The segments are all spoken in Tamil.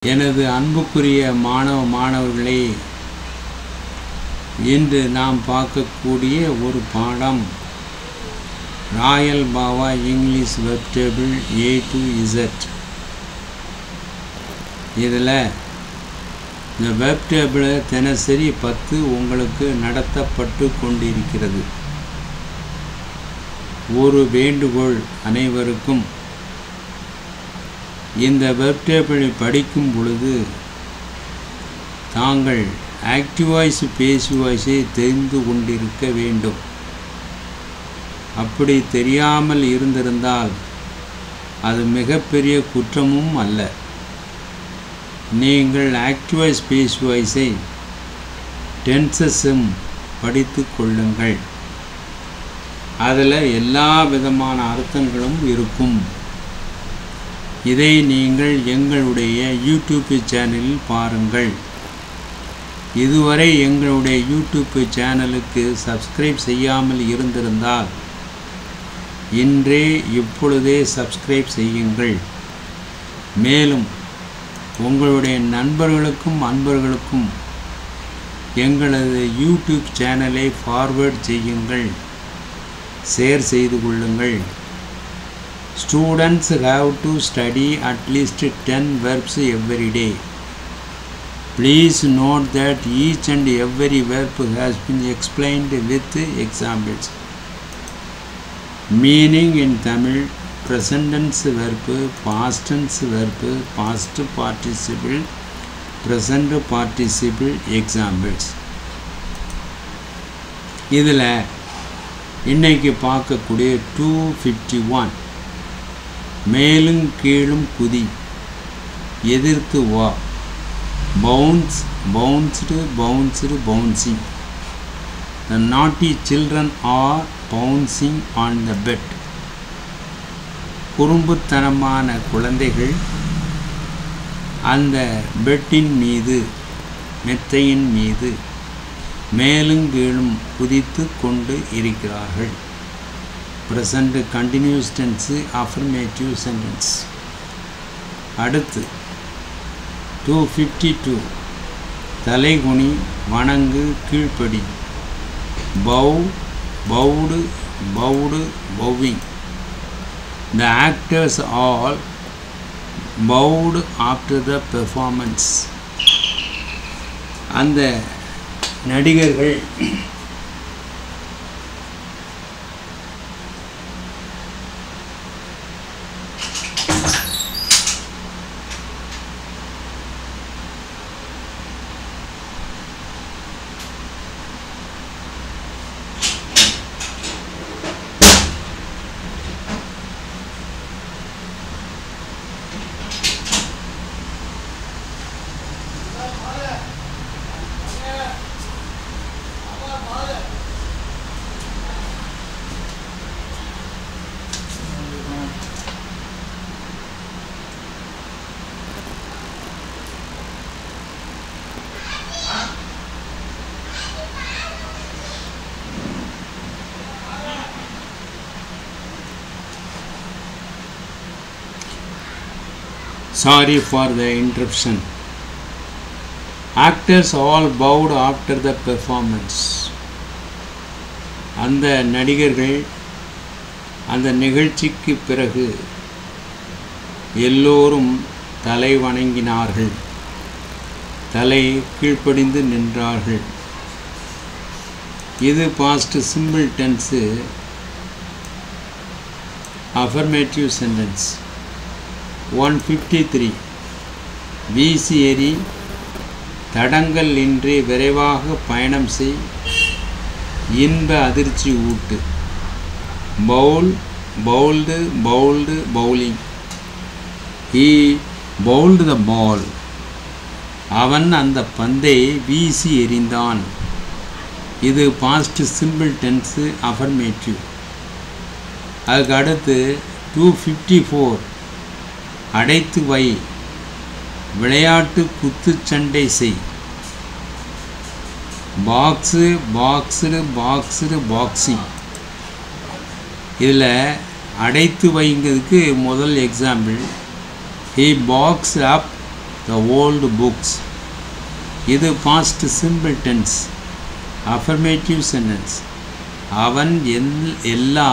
எனது அன்புக்குரிய மாணவ மாணவர்களே இன்று நாம் பார்க்கக்கூடிய ஒரு பாடம் Royal Bava English web table A to Z இதில் இந்த வெப் டேபிளை தினசரி பத்து உங்களுக்கு நடத்தப்பட்டு கொண்டிருக்கிறது ஒரு வேண்டுகோள் அனைவருக்கும் இந்த வெப் டேபிளை படிக்கும் பொழுது தாங்கள் ஆக்டிவ் வாய்ஸ் பேசி வாய்ஸை தெரிந்து கொண்டிருக்க வேண்டும் அப்படி தெரியாமல் இருந்திருந்தால் அது மிகப்பெரிய குற்றமும் அல்ல நீங்கள் ஆக்டிவ் வாய்ஸ் பேசி வாய்ஸை டென்சஸும் படித்து கொள்ளுங்கள் அதில் எல்லா விதமான அர்த்தங்களும் இருக்கும் இதை நீங்கள் எங்களுடைய யூடியூப் சேனலில் பாருங்கள் இதுவரை எங்களுடைய யூடியூப் சேனலுக்கு சப்ஸ்கிரைப் செய்யாமல் இருந்திருந்தால் இன்றே இப்பொழுதே சப்ஸ்கிரைப் செய்யுங்கள் மேலும் உங்களுடைய நண்பர்களுக்கும் அன்பர்களுக்கும் எங்களது யூடியூப் சேனலை ஃபார்வேர்ட் செய்யுங்கள் ஷேர் செய்து கொள்ளுங்கள் Students have to study at least 10 verbs every day. Please note that each and every verb has been explained with examples. Meaning in Tamil, present tense verb, past tense verb, past participle, present participle examples. இதில் இன்னைக்கு பார்க்கக்கூடிய டூ ஃபிஃப்டி ஒன் மேலும் கீழும் குதி எதிர்த்து வா bounce bounced bounced bouncing the naughty children are bouncing on the bed குறும்புத்தனமான குழந்தைகள் அந்த பெட்டின் மீது மெத்தையின் மீது மேலும் கீழும் குதித்து கொண்டு இருக்கிறார்கள் present continuous tense affirmative sentence அடுத்து டூ ஃபிஃப்டி டூ தலைகுனி வணங்கு கீழ்ப்படி bow bowed bowed bowing the actors all bowed after the performance அந்த நடிகர்கள் Sorry for the interruption. Actors all bowed after the performance. அந்த நடிகர்கள் அந்த நிகழ்ச்சிக்கு பிறகு எல்லோரும் தலை வணங்கினார்கள் தலை கீழ்ப்படிந்து நின்றார்கள் இது past simple tense affirmative sentence one fifty three வீசி எறி தடங்கள் இன்றி விரைவாக பயணம் செய் இன்ப அதிர்ச்சி ஊட்டு bowl bowled bowled bowling he bowled the ball அவன் அந்த பந்தை வீசி எறிந்தான் இது பாஸ்ட் சிம்பிள் டென்ஸு அஃபர்மேட்டிவ் அதுக்கு அடுத்து டூ ஃபிஃப்டி ஃபோர் அடைத்து வை விளையாட்டு குத்துச்சண்டை செய் பாக்ஸு பாக்ஸு பாக்ஸு பாக்ஸிங் இதில் அடைத்து வைங்கிறதுக்கு முதல் example he boxed up the old books இது past simple tense affirmative sentence அவன் எல் எல்லா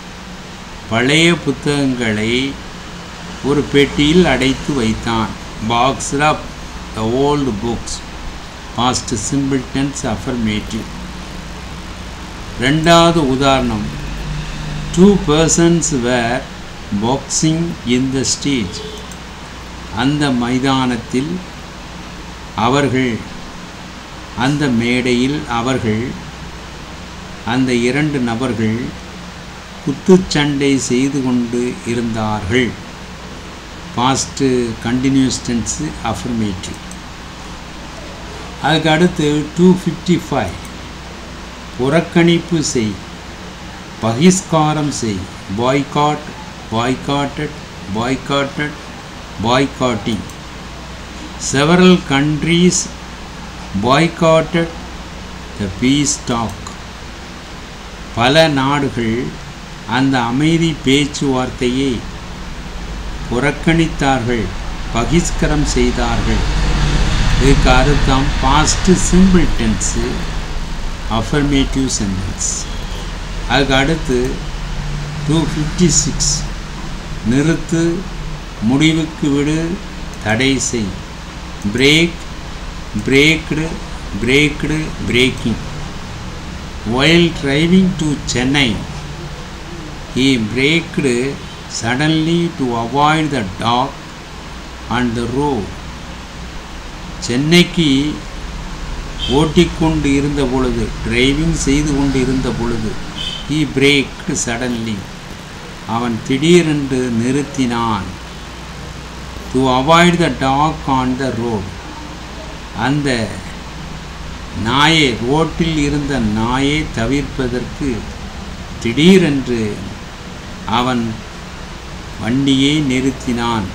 பழைய புத்தகங்களை ஒரு பெட்டியில் அடைத்து வைத்தான் box of the old books past simple tense affirmative ரெண்டாவது உதாரணம் two persons were boxing in the stage அந்த மைதானத்தில் அவர்கள் அந்த மேடையில் அவர்கள் அந்த இரண்டு நபர்கள் குத்துச்சண்டை செய்து கொண்டு இருந்தார்கள் பாஸ்ட்டு கண்டினியூஸ் டென்ஸு அஃபர்மேட்டிவ் அதுக்கு அடுத்து டூ ஃபிஃப்டி ஃபைவ் புறக்கணிப்பு செய் பகிஷ்காரம் செய் boycott boycotted boycotted boycotting several countries boycotted the peace talk பல நாடுகள் அந்த அமைதி பேச்சுவார்த்தையை புறக்கணித்தார்கள் பகிஷ்கரம் செய்தார்கள் இதுக்கு அர்த்தம் past simple tense affirmative sentence அதுக்கு அடுத்து டூ ஃபிஃப்டி சிக்ஸ் நிறுத்து முடிவுக்கு விடு தடை செய் brake braked braked braking while driving to Chennai he braked suddenly to avoid the dog on the road சென்னைக்கு ஓட்டிக்கொண்டு இருந்த பொழுது டிரைவிங் செய்து கொண்டு இருந்த பொழுது ஹீ பிரேக்டு சடன்லி அவன் திடீரென்று நிறுத்தினான் to avoid the dog on the road அந்த நாயை ரோட்டில் இருந்த நாயை தவிர்ப்பதற்கு திடீரென்று அவன் வண்டியை நிறுத்தினான்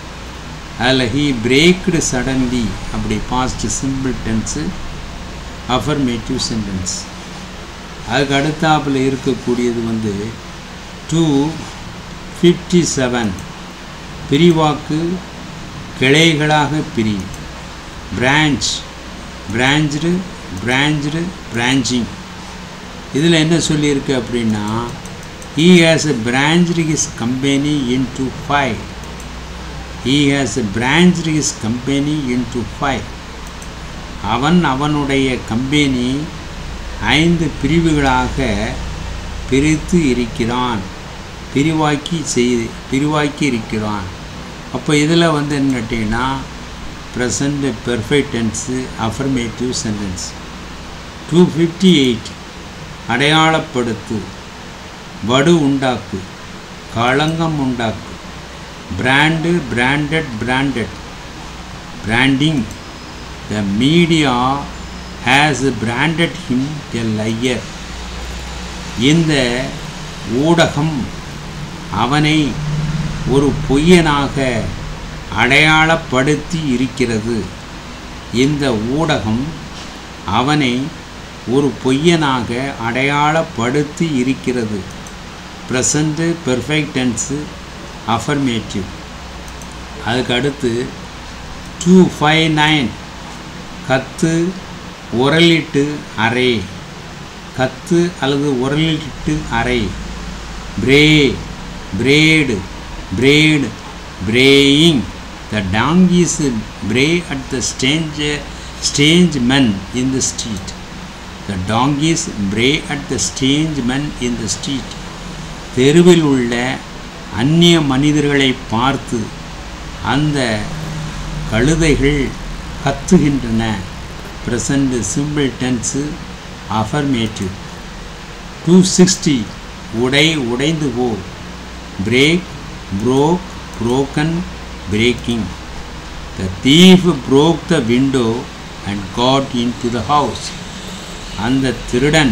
அதில் ஹீ பிரேக்டு சடன்லி அப்படி past simple tense affirmative sentence அதுக்கு அடுத்தாப்பில் இருக்கக்கூடியது வந்து டூ ஃபிஃப்டி செவன் பிரிவாக்கு கிளைகளாக பிரி பிரான்ச் பிரான்ச்டு பிரான்ச்டு பிரான்ச்சிங் இதில் என்ன சொல்லியிருக்கு அப்படின்னா he has branched his company into five he has branched his company into five அவன் அவனுடைய கம்பெனி ஐந்து பிரிவுகளாக பிரித்து இருக்கிறான் பிரிவாக்கி செய் பிரிவாக்கி இருக்கிறான் அப்போ இதில் வந்து என்ன கேட்டிங்கன்னா present perfect tense affirmative sentence two fifty eight அடையாளப்படுத்து வடு உண்டாக்கு களங்கம் உண்டாக்கு brand branded branded branding the media has branded him a liar இந்த ஊடகம் அவனை ஒரு பொய்யனாக அடையாளப்படுத்தி இருக்கிறது இந்த ஊடகம் அவனை ஒரு பொய்யனாக அடையாளப்படுத்தி இருக்கிறது ப்ரெசண்ட்டு பெர்ஃபெக்ட் டென்ஸு அஃபர்மேட்டிவ் அதுக்கு அடுத்து டூ ஃபைவ் நைன் கத்து உரலிட்டு அறை கத்து அல்லது உரலிட்டு அறை bray brayed brayed braying the donkeys bray at the strange strange men in the street the donkeys bray at the strange men in the street தெருவில் உள்ள அந்நிய மனிதர்களை பார்த்து அந்த கழுதைகள் கத்துகின்றன present simple tense affirmative two sixty உடை உடைந்து போ break broke broken breaking the thief broke the window and got into the house அந்த திருடன்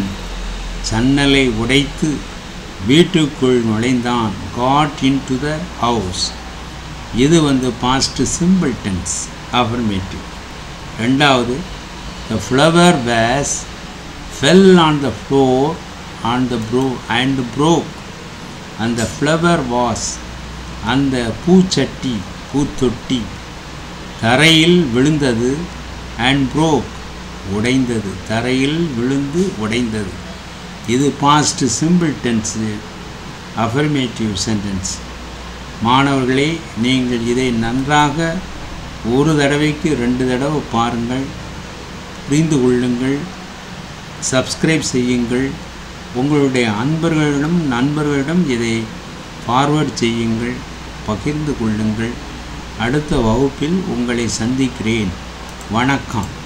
சன்னலை உடைத்து வீட்டுக்குள் நுழைந்தான் got into the house இது வந்து பாஸ்ட் சிம்பிள் டென்ஸ் அஃபர்மேட்டிவ் ரெண்டாவது the flower vase fell on the floor on the ப்ரோ அண்ட் ப்ரோக் அந்த ஃப்ளவர் வாஸ் அந்த பூச்சட்டி பூத்தொட்டி தரையில் விழுந்தது அண்ட் broke உடைந்தது தரையில் விழுந்து உடைந்தது இது past simple tense affirmative sentence மாணவர்களே நீங்கள் இதை நன்றாக ஒரு தடவைக்கு ரெண்டு தடவை பாருங்கள் புரிந்து கொள்ளுங்கள் சப்ஸ்கிரைப் செய்யுங்கள் உங்களுடைய அன்பர்களிடம் நண்பர்களிடம் இதை ஃபார்வர்ட் செய்யுங்கள் பகிர்ந்து கொள்ளுங்கள் அடுத்த வகுப்பில் உங்களை சந்திக்கிறேன் வணக்கம்